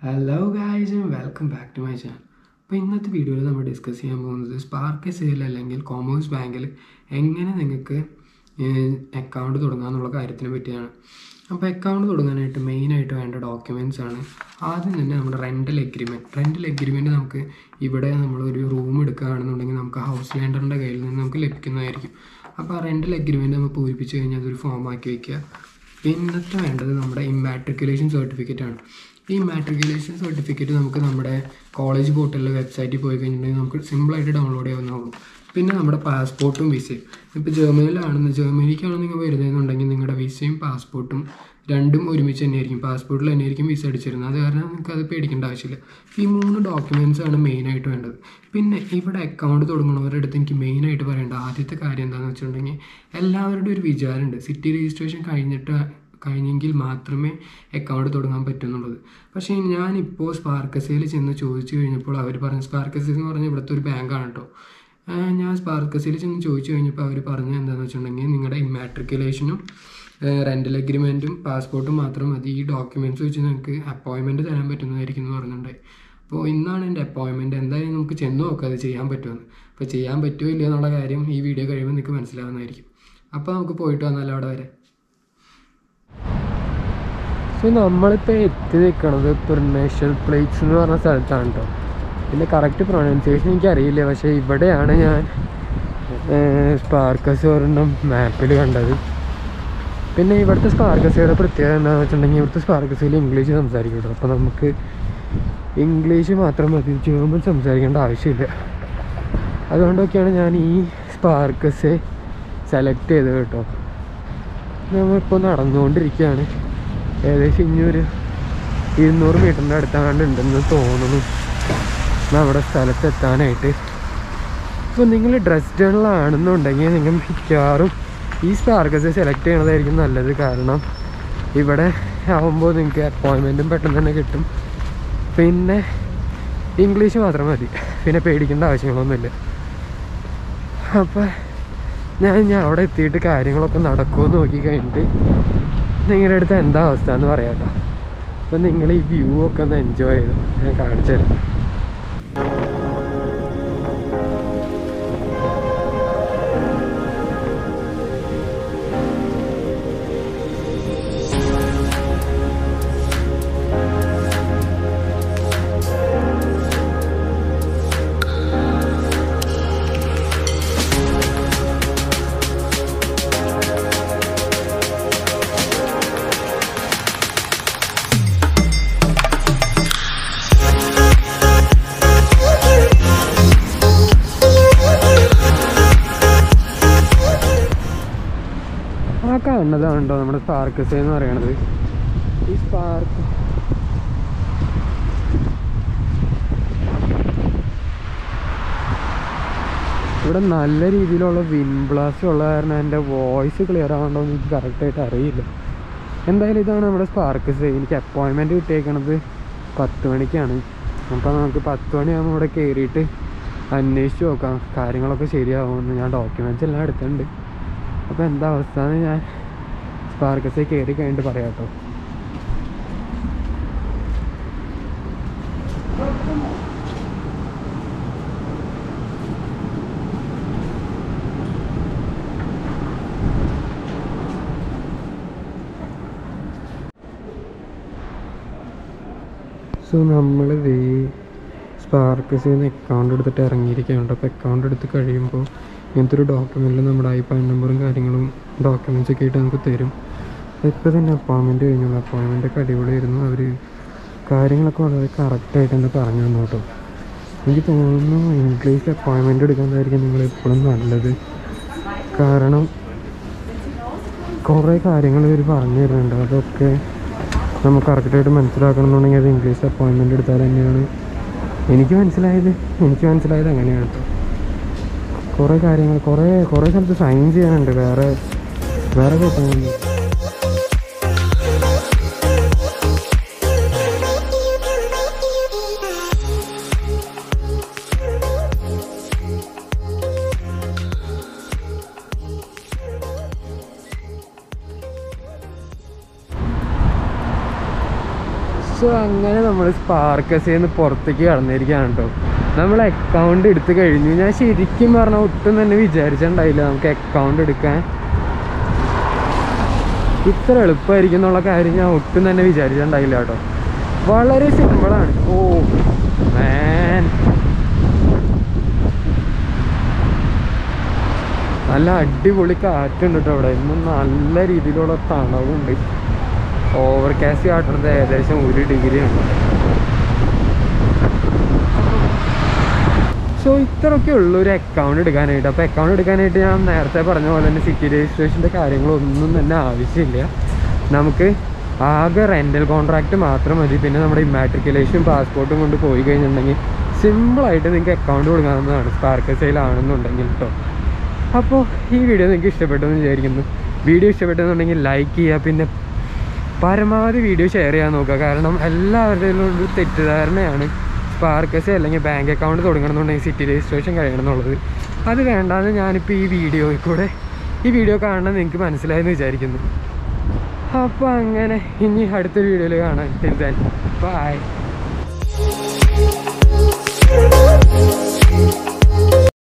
Hello guys and welcome back to my channel അപ്പോൾ ഇന്നത്തെ വീഡിയോയിൽ നമ്മൾ ഡിസ്കസ് ചെയ്യാൻ പോകുന്നത് സ്പാർക്ക് സെയിൽ അല്ലെങ്കിൽ കോമേഴ്സ് ബാങ്കിൽ എങ്ങനെ നിങ്ങൾക്ക് അക്കൗണ്ട് തുടങ്ങാമെന്നുള്ള കാര്യത്തിനെ പറ്റിയാണ് അപ്പോൾ അക്കൗണ്ട് തുടങ്ങാനായിട്ട് മെയിനായിട്ട് വേണ്ട ഡോക്യുമെൻറ്റ്സ് ആണ് ആദ്യം തന്നെ നമ്മുടെ റെൻ്റൽ എഗ്രിമെൻറ്റ് റെൻ്റൽ എഗ്രിമെൻറ്റ് നമുക്ക് ഇവിടെ നമ്മളൊരു റൂം എടുക്കുകയാണെന്നുണ്ടെങ്കിൽ നമുക്ക് ഹൗസ് ലാൻഡറിൻ്റെ കയ്യിൽ നിന്ന് നമുക്ക് ലഭിക്കുന്നതായിരിക്കും അപ്പോൾ ആ റെൻ്റൽ എഗ്രിമെൻറ്റ് നമ്മൾ പൂരിപ്പിച്ച് കഴിഞ്ഞാൽ അതൊരു ഫോമാക്കി വയ്ക്കുക പിന്നത്തെ വേണ്ടത് നമ്മുടെ ഇമാട്രിക്കുലേഷൻ സർട്ടിഫിക്കറ്റ് ആണ് ഈ ഇമാട്രിക്കുലേഷൻ സർട്ടിഫിക്കറ്റ് നമുക്ക് നമ്മുടെ കോളേജ് പോർട്ടലിലെ വെബ്സൈറ്റിൽ പോയി കഴിഞ്ഞിട്ടുണ്ടെങ്കിൽ നമുക്ക് സിമ്പിളായിട്ട് ഡൗൺലോഡ് ചെയ്യാവുന്നതുള്ളൂ പിന്നെ നമ്മുടെ പാസ്പോർട്ടും വിസയും ഇപ്പോൾ ജർമ്മനിയിലാണെന്ന് ജർമ്മനിക്കാണ് നിങ്ങൾ വരുന്നതെന്നുണ്ടെങ്കിൽ നിങ്ങളുടെ വിസയും പാസ്പോർട്ടും രണ്ടും ഒരുമിച്ച് തന്നെയായിരിക്കും പാസ്പോർട്ടിൽ തന്നെയായിരിക്കും വിസ അടിച്ചിരുന്നത് അത് കാരണം നിങ്ങൾക്ക് അത് പേടിക്കേണ്ട ആവശ്യമില്ല ഈ മൂന്ന് ഡോക്യുമെൻറ്റ്സ് ആണ് മെയിനായിട്ട് വേണ്ടത് പിന്നെ ഇവിടെ അക്കൗണ്ട് തുടങ്ങുന്നവരുടെ അടുത്ത് എനിക്ക് മെയിനായിട്ട് പറയേണ്ട ആദ്യത്തെ കാര്യം എന്താണെന്ന് വെച്ചിട്ടുണ്ടെങ്കിൽ എല്ലാവരുടെയും ഒരു വിചാരമുണ്ട് സിറ്റി രജിസ്ട്രേഷൻ കഴിഞ്ഞിട്ട് കഴിഞ്ഞെങ്കിൽ മാത്രമേ അക്കൗണ്ട് തുടങ്ങാൻ പറ്റുന്നുള്ളത് പക്ഷേ ഞാനിപ്പോൾ സ്പാർക്കസയിൽ ചെന്ന് ചോദിച്ചു കഴിഞ്ഞപ്പോൾ അവർ പറഞ്ഞു സ്പാർക്കസി എന്ന് പറഞ്ഞാൽ ഇവിടുത്തെ ഒരു ബാങ്കാണ് കേട്ടോ ഞാൻ സ്പാർക്കസിൽ ചെന്ന് ചോദിച്ചു കഴിഞ്ഞപ്പോൾ അവർ പറഞ്ഞത് എന്താണെന്ന് വെച്ചിട്ടുണ്ടെങ്കിൽ നിങ്ങളുടെ ഇമാട്രിക്കുലേഷനും റെൻ്റൽ അഗ്രിമെൻറ്റും പാസ്പോർട്ടും മാത്രം മതി ഈ ഡോക്യുമെൻറ്റ്സ് വെച്ച് നിങ്ങൾക്ക് അപ്പോയിൻമെൻറ്റ് തരാൻ പറ്റുന്നതായിരിക്കും എന്ന് പറഞ്ഞിട്ടുണ്ടായി അപ്പോൾ ഇന്നാണ് എൻ്റെ അപ്പോയിൻമെൻറ്റ് എന്തായാലും നമുക്ക് ചെന്ന് നോക്കാം അത് ചെയ്യാൻ പറ്റുമെന്ന് അപ്പോൾ ചെയ്യാൻ പറ്റുമോ ഇല്ലയോ എന്നുള്ള കാര്യം ഈ വീഡിയോ കഴിയുമ്പോൾ നിങ്ങൾക്ക് മനസ്സിലാവുന്നതായിരിക്കും അപ്പോൾ നമുക്ക് പോയിട്ട് വന്നാലോ അവിടെ വരെ സോ നമ്മളിപ്പോൾ എത്തി നിൽക്കണത് പെർമേഷ്യൽ പ്ലേറ്റ്സ് എന്ന് പറഞ്ഞ സ്ഥലത്താണ് കേട്ടോ പിന്നെ കറക്റ്റ് പ്രൊനൗൺസിയേഷൻ എനിക്കറിയില്ല പക്ഷേ ഇവിടെയാണ് ഞാൻ സ്പാർക്കസ് ഒരെണ്ണം മാപ്പിൽ കണ്ടത് പിന്നെ ഇവിടുത്തെ സ്പാർക്കസിയുടെ പ്രത്യേകത എന്താണെന്ന് വെച്ചിട്ടുണ്ടെങ്കിൽ ഇവിടുത്തെ സ്പാർക്കസിൽ ഇംഗ്ലീഷ് സംസാരിക്കും കേട്ടോ അപ്പോൾ നമുക്ക് ഇംഗ്ലീഷ് മാത്രം മതി ജർമ്മൻ സംസാരിക്കേണ്ട ആവശ്യമില്ല അതുകൊണ്ടൊക്കെയാണ് ഞാൻ ഈ സ്പാർക്കസ് സെലക്ട് ചെയ്തത് കേട്ടോ നമ്മളിപ്പോൾ നടന്നുകൊണ്ടിരിക്കുകയാണ് ഏകദേശം ഇനിയൊരു ഇരുന്നൂറ് മീറ്ററിൻ്റെ അടുത്താണ്ട് ഉണ്ടെന്ന് തോന്നുന്നു നമ്മുടെ സ്ഥലത്ത് എത്താനായിട്ട് അപ്പോൾ നിങ്ങൾ ഡ്രസ് ജേണലാണെന്നുണ്ടെങ്കിൽ നിങ്ങൾ മിക്കവാറും ഈ സ്പാർക്കസ് സെലക്ട് ചെയ്യണതായിരിക്കും നല്ലത് കാരണം ഇവിടെ ആകുമ്പോൾ നിങ്ങൾക്ക് അപ്പോയിൻമെൻറ്റും പെട്ടെന്ന് തന്നെ കിട്ടും പിന്നെ ഇംഗ്ലീഷ് മാത്രം മതി പിന്നെ പേടിക്കേണ്ട ആവശ്യങ്ങളൊന്നുമില്ല അപ്പോൾ ഞാൻ ഞാൻ അവിടെ എത്തിയിട്ട് കാര്യങ്ങളൊക്കെ നടക്കുമോ നോക്കി കഴിഞ്ഞിട്ട് നിങ്ങളുടെ അടുത്ത് എന്താ അവസ്ഥ എന്ന് പറയാം കേട്ടോ അപ്പം നിങ്ങൾ ഈ വ്യൂ ഒക്കെ ഒന്ന് എൻജോയ് ചെയ്തു ഞാൻ കാണിച്ചു തരാം ആ കാണുന്നതാണ് കേട്ടോ നമ്മുടെ സ്പാർക്കസ് എന്ന് പറയണത് ഈ സ്പാർക്ക് ഇവിടെ നല്ല രീതിയിലുള്ള വിൻ ബ്ലാസ്റ്റ് ഉള്ള കാരണം എൻ്റെ വോയിസ് ക്ലിയർ ആവണ്ടോ എന്ന് എനിക്ക് കറക്റ്റായിട്ട് അറിയില്ല എന്തായാലും ഇതാണ് നമ്മുടെ സ്പാർക്കസ് എനിക്ക് അപ്പോയിൻമെൻറ്റ് കിട്ടിയേക്കണത് പത്ത് മണിക്കാണ് അപ്പോൾ നമുക്ക് പത്ത് മണിയാകുമ്പോൾ ഇവിടെ കയറിയിട്ട് അന്വേഷിച്ച് നോക്കാം കാര്യങ്ങളൊക്കെ ശരിയാവുമെന്ന് ഞാൻ ഡോക്യുമെൻറ്റ്സ് എല്ലാം എടുത്തിട്ടുണ്ട് അപ്പോൾ എന്താ അവസ്ഥ എന്ന് ഞാൻ സ്പാർക്കസിൽ കയറി കഴിഞ്ഞിട്ട് പറയാം കേട്ടോ സോ നമ്മൾ ഈ സ്പാർക്കസിൽ നിന്ന് അക്കൗണ്ട് എടുത്തിട്ട് ഇറങ്ങിയിരിക്കുന്നുണ്ട് അപ്പോൾ അക്കൗണ്ട് എടുത്ത് കഴിയുമ്പോൾ ഇങ്ങനത്തെ ഒരു ഡോക്യുമെൻറ്റിൽ നമ്മുടെ ഐ പാൻ നമ്പറും കാര്യങ്ങളും ഡോക്യുമെൻറ്റ്സ് ഒക്കെ ആയിട്ട് നമുക്ക് തരും ഇപ്പോൾ തന്നെ അപ്പോയിൻമെൻറ്റ് കഴിഞ്ഞുള്ളൂ അപ്പോയിൻമെൻ്റ് ഒക്കെ അടിപൊളിയായിരുന്നു അവർ കാര്യങ്ങളൊക്കെ വളരെ കറക്റ്റായിട്ട് തന്നെ പറഞ്ഞു തന്നു കേട്ടോ എനിക്ക് തോന്നുന്നു ഇംഗ്ലീഷ് അപ്പോയിൻമെൻറ്റ് എടുക്കുന്നതായിരിക്കും നിങ്ങൾ എപ്പോഴും നല്ലത് കാരണം കുറേ കാര്യങ്ങൾ ഇവർ പറഞ്ഞു തരുന്നുണ്ട് അതൊക്കെ നമുക്ക് കറക്റ്റായിട്ട് മനസ്സിലാക്കണമെന്നുണ്ടെങ്കിൽ അത് ഇംഗ്ലീഷ് അപ്പോയിൻമെൻറ്റ് എടുത്താൽ തന്നെയാണ് എനിക്ക് മനസ്സിലായത് എനിക്ക് മനസ്സിലായത് അങ്ങനെയാണ് കേട്ടോ കുറേ കാര്യങ്ങൾ കുറേ കുറേ സ്ഥലത്ത് സൈൻ ചെയ്യാനുണ്ട് വേറെ വേറെ കുഴപ്പമൊന്നും സോ സോ അങ്ങനെ നമ്മൾ സ്പാർക്കസിൽ നിന്ന് പുറത്തേക്ക് കടന്നിരിക്കുകയാണ് കേട്ടോ നമ്മൾ അക്കൗണ്ട് എടുത്ത് കഴിഞ്ഞു ഞാൻ ശരിക്കും പറഞ്ഞാൽ ഒട്ടും തന്നെ വിചാരിച്ചിട്ടുണ്ടായില്ല നമുക്ക് അക്കൗണ്ട് എടുക്കാൻ ഇത്ര എളുപ്പമായിരിക്കും എന്നുള്ള കാര്യം ഞാൻ ഒട്ടും തന്നെ വിചാരിച്ചിട്ടുണ്ടായില്ല കേട്ടോ വളരെ സിമ്പിളാണ് ഓ മാൻ നല്ല അടിപൊളി കാറ്റുണ്ട് കേട്ടോ അവിടെ ഇന്ന് നല്ല രീതിയിലുള്ള തണവുണ്ട് ഓവർകാസ്റ്റ് കാട്ടുന്നത് ഏകദേശം ഒരു ഡിഗ്രി ഉണ്ട് സോ ഇത്രയൊക്കെ ഉള്ളൂ ഒരു അക്കൗണ്ട് എടുക്കാനായിട്ട് അപ്പോൾ അക്കൗണ്ട് എടുക്കാനായിട്ട് ഞാൻ നേരത്തെ പറഞ്ഞ പോലെ തന്നെ സിറ്റി രജിസ്ട്രേഷൻ്റെ കാര്യങ്ങളൊന്നും തന്നെ ആവശ്യമില്ല നമുക്ക് ആകെ റെൻ്റൽ കോൺട്രാക്റ്റ് മാത്രം മതി പിന്നെ നമ്മുടെ ഇമാട്രിക്കുലേഷനും പാസ്പോർട്ടും കൊണ്ട് പോയി കഴിഞ്ഞിട്ടുണ്ടെങ്കിൽ സിമ്പിളായിട്ട് നിങ്ങൾക്ക് അക്കൗണ്ട് കൊടുക്കാവുന്നതാണ് സ്പാർക്ക് സെയിലാണെന്നുണ്ടെങ്കിൽ കേട്ടോ അപ്പോൾ ഈ വീഡിയോ നിങ്ങൾക്ക് ഇഷ്ടപ്പെട്ടെന്ന് വിചാരിക്കുന്നു വീഡിയോ ഇഷ്ടപ്പെട്ടെന്നുണ്ടെങ്കിൽ ലൈക്ക് ചെയ്യുക പിന്നെ പരമാവധി വീഡിയോ ഷെയർ ചെയ്യാൻ നോക്കുക കാരണം എല്ലാവരുടെയും ഒരു തെറ്റിദ്ധാരണയാണ് സ്പാർക്കസ് അല്ലെങ്കിൽ ബാങ്ക് അക്കൗണ്ട് തുടങ്ങണമെന്നുണ്ടെങ്കിൽ സിറ്റി രജിസ്ട്രേഷൻ കഴിയണം എന്നുള്ളത് അത് വേണ്ടാന്ന് ഞാനിപ്പോൾ ഈ വീഡിയോയിൽ കൂടെ ഈ വീഡിയോ കാണണം നിങ്ങൾക്ക് മനസ്സിലായെന്ന് വിചാരിക്കുന്നു അപ്പോൾ അങ്ങനെ ഇനി അടുത്തൊരു വീഡിയോയിൽ കാണാം ബൈ Thank you.